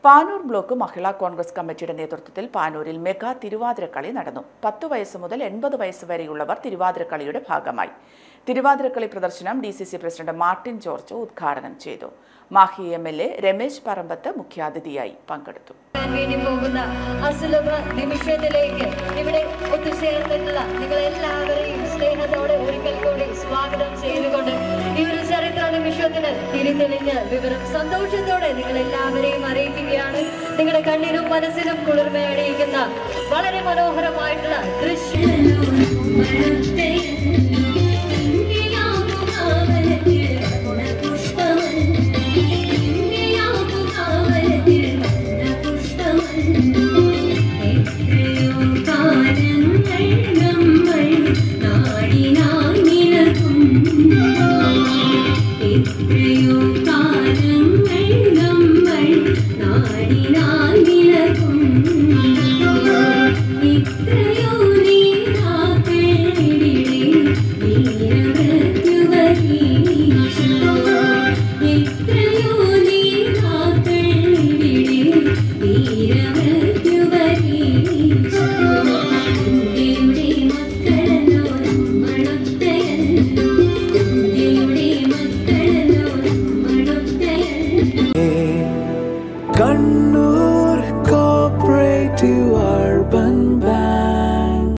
Panoor block മഹിളാ കോൺഗ്രസ് കമ്മിറ്റിയുടെ നേതൃത്വത്തിൽ പാനൂരിൽ mega Thiruvathirakali നടന്നു പത്ത് വയസ്സ് മുതൽ എൺപത് വയസ്സ് വരെയുള്ളവർ തിരുവാതിരക്കളിയുടെ ഭാഗമായി തിരുവാതിരക്കളി പ്രദർശനം D C C president Martin George ഉദ്ഘാടനം ചെയ്തു Mahe M L A Ramesh Parambath മുഖ്യാതിഥിയായി പങ്കെടുത്തു വേണ്ടി പോകുന്ന അസുലഭ നിമിഷത്തിലേക്ക് ഇവിടെ ഒത്തുചേർന്നിട്ടുള്ള നിങ്ങളെല്ലാവരെയും സ്നേഹത്തോടെ ഒരിക്കൽ കൂടി സ്വാഗതം ചെയ്തുകൊണ്ട് ഈ ഒരു ചരിത്ര നിമിഷത്തിന് തിരിതെളിഞ്ഞ് വിവരം സന്തോഷത്തോടെ നിങ്ങൾ എല്ലാവരെയും അറിയിക്കുകയാണ് നിങ്ങളുടെ കണ്ണിനും മനസ്സിനും കുളിർമ അണിയിക്കുന്ന വളരെ മനോഹരമായിട്ടുള്ള എത്രയോ കാലങ്ങൾ നമ്മൾ നാടിനാൽ നിലകും ഇത്രയോ നീരാക്കൾ ഇവിടെ വീരമൃത്യു വരീശു ഇത്രയോ നീരാക്കൾ ഇവിടെ വീരമൃത്യു വരീശു ഇന്ത്യയുടെ മക്കളല്ലോ നമ്മളൊത്തയല്ലോ ഇന്ത്യയുടെ മക്കളല്ലോ നമ്മളൊത്തയല്ലോ കണ്ണൂർ കോപ്പറേറ്റീവ്